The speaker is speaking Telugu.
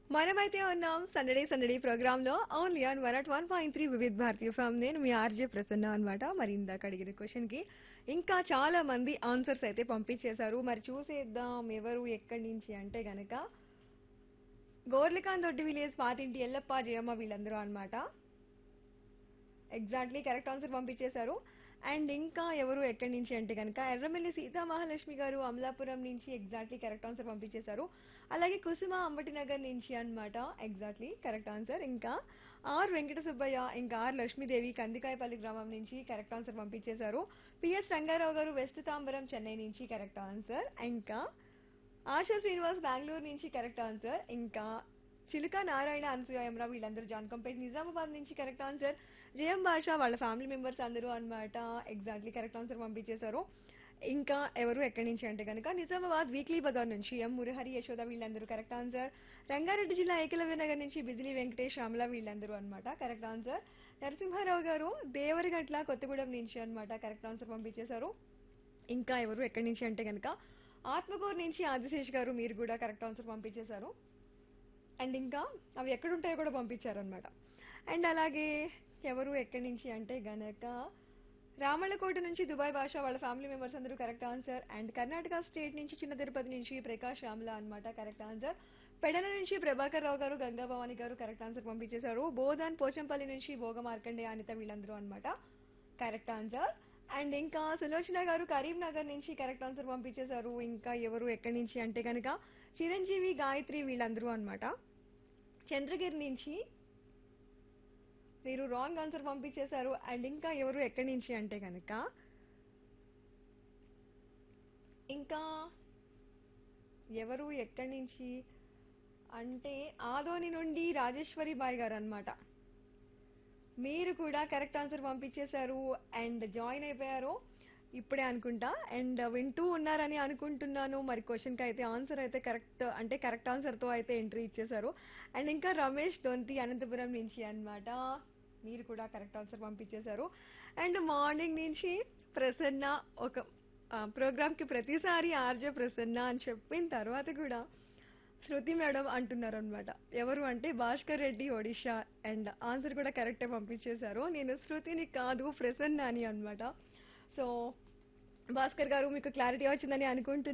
మనమైతే ఉన్నాం సందడి సందడి ప్రోగ్రామ్ లో only on one at one point three Vividh Bharati FM నేను మీ ఆర్జే ప్రసన్న అనమాట మరి ఇందాక అడిగిన క్వశ్చన్ కి ఇంకా చాలా మంది ఆన్సర్స్ అయితే పంపించేశారు మరి చూసేద్దాం ఎవరు ఎక్కడి నుంచి అంటే గనక గోర్లికాన్ దొడ్డి విలేజ్ పాతింటి ఎల్లప్ప జయమ్మ వీళ్ళందరూ అన్నమాట ఎగ్జాక్ట్లీ కరెక్ట్ ఆన్సర్ పంపించేశారు అండ్ ఇంకా ఎవరు ఎక్కడి నుంచి అంటే కనుక ఎర్రమిల్లి సీతా మహాలక్ష్మి గారు అమలాపురం నుంచి ఎగ్జాక్ట్లీ కరెక్ట్ ఆన్సర్ పంపించేశారు అలాగే కుసుమ అంబటి నగర్ నుంచి అన్నమాట ఎగ్జాక్ట్లీ కరెక్ట్ ఆన్సర్ ఇంకా ఆర్ వెంకట సుబ్బయ్య ఇంకా ఆర్ లక్ష్మీదేవి కందికాయపల్లి గ్రామం నుంచి కరెక్ట్ ఆన్సర్ పంపించేశారు పిఎస్ రంగారావు గారు వెస్ట్ తాంబరం చెన్నై నుంచి కరెక్ట్ ఆన్సర్ ఇంకా ఆశా శ్రీనివాస్ బెంగళూరు నుంచి కరెక్ట్ ఆన్సర్ ఇంకా చిలుక నారాయణ అనసూయ యమరా వీళ్ళందరూ జాన్ కంపేట్ నిజామాబాద్ నుంచి కరెక్ట్ ఆన్సర్ జయం భాష వాళ్ళ ఫ్యామిలీ మెంబర్స్ అందరూ అన్నమాట ఎగ్జాక్ట్లీ కరెక్ట్ ఆన్సర్ పంపించేశారు ఇంకా ఎవరు ఎక్కడి నుంచి అంటే కనుక నిజామాబాద్ వీక్లీ బజార్ నుంచి ఎం మురహరి యశోద వీళ్ళందరూ కరెక్ట్ ఆన్సర్ రంగారెడ్డి జిల్లా ఏకలవ్య నగర్ నుంచి బిజిలీ వెంకటేష్ అమల వీళ్ళందరూ అన్నమాట కరెక్ట్ ఆన్సర్ నరసింహారావు గారు దేవరగట్ల కొత్తగూడెం నుంచి అన్నమాట కరెక్ట్ ఆన్సర్ పంపించేశారు ఇంకా ఎవరు ఎక్కడి నుంచి అంటే కనుక ఆత్మకూరు నుంచి ఆదిశేష్ గారు మీరు కూడా కరెక్ట్ ఆన్సర్ పంపించేశారు అండ్ ఇంకా అవి ఎక్కడ ఉంటాయో కూడా పంపించారనమాట అండ్ అలాగే ఎవరు ఎక్కడి నుంచి అంటే గనక రామళ్ళకోట నుంచి దుబాయ్ భాష వాళ్ళ ఫ్యామిలీ మెంబర్స్ అందరూ correct answer and Karnataka state నుంచి చిన్న తిరుపతి నుంచి ప్రకాష్ ఆమ్లా అన్నమాట కరెక్ట్ ఆన్సర్ పెడల నుంచి ప్రభాకర్ రావు గారు గంగాభవాని గారు కరెక్ట్ ఆన్సర్ పంపించేశారు బోధాన్ పోచంపల్లి నుంచి భోగ మార్కండే అనిత వీళ్ళందరూ అన్నమాట కరెక్ట్ ఆన్సర్ అండ్ ఇంకా సులోచన గారు కరీంనగర్ నుంచి కరెక్ట్ ఆన్సర్ పంపించేశారు ఇంకా ఎవరు ఎక్కడి నుంచి అంటే కనుక చిరంజీవి గాయత్రి వీళ్ళందరూ అన్నమాట చంద్రగిరి నుంచి మీరు రాంగ్ ఆన్సర్ పంపించేశారు అండ్ ఇంకా ఎవరు ఎక్కడి నుంచి అంటే కనుక ఇంకా ఎవరు ఎక్కడి నుంచి అంటే ఆదోని నుండి రాజేశ్వరి బాయ్ గారు అన్నమాట మీరు కూడా కరెక్ట్ ఆన్సర్ పంపించేశారు అండ్ జాయిన్ అయిపోయారు ఇప్పుడే అనుకుంటా అండ్ వింటూ ఉన్నారని అనుకుంటున్నాను మరి క్వశ్చన్కి అయితే ఆన్సర్ అయితే కరెక్ట్ అంటే కరెక్ట్ ఆన్సర్తో అయితే ఎంట్రీ ఇచ్చేశారు అండ్ ఇంకా రమేష్ దొంతి అనంతపురం నుంచి అన్నమాట మీరు కూడా కరెక్ట్ ఆన్సర్ పంపించేశారు అండ్ మార్నింగ్ నుంచి ప్రసన్న ఒక ప్రోగ్రామ్కి ప్రతిసారి ఆర్జే ప్రసన్న అని చెప్పిన తర్వాత కూడా శృతి మేడం అంటున్నారు అనమాట ఎవరు అంటే భాస్కర్ రెడ్డి ఒడిషా అండ్ ఆన్సర్ కూడా కరెక్టే పంపించేశారు నేను శృతిని కాదు ప్రసన్న అని అనమాట సో భాస్కర్ గారు మీకు క్లారిటీ వచ్చిందని అనుకుంటున్నాను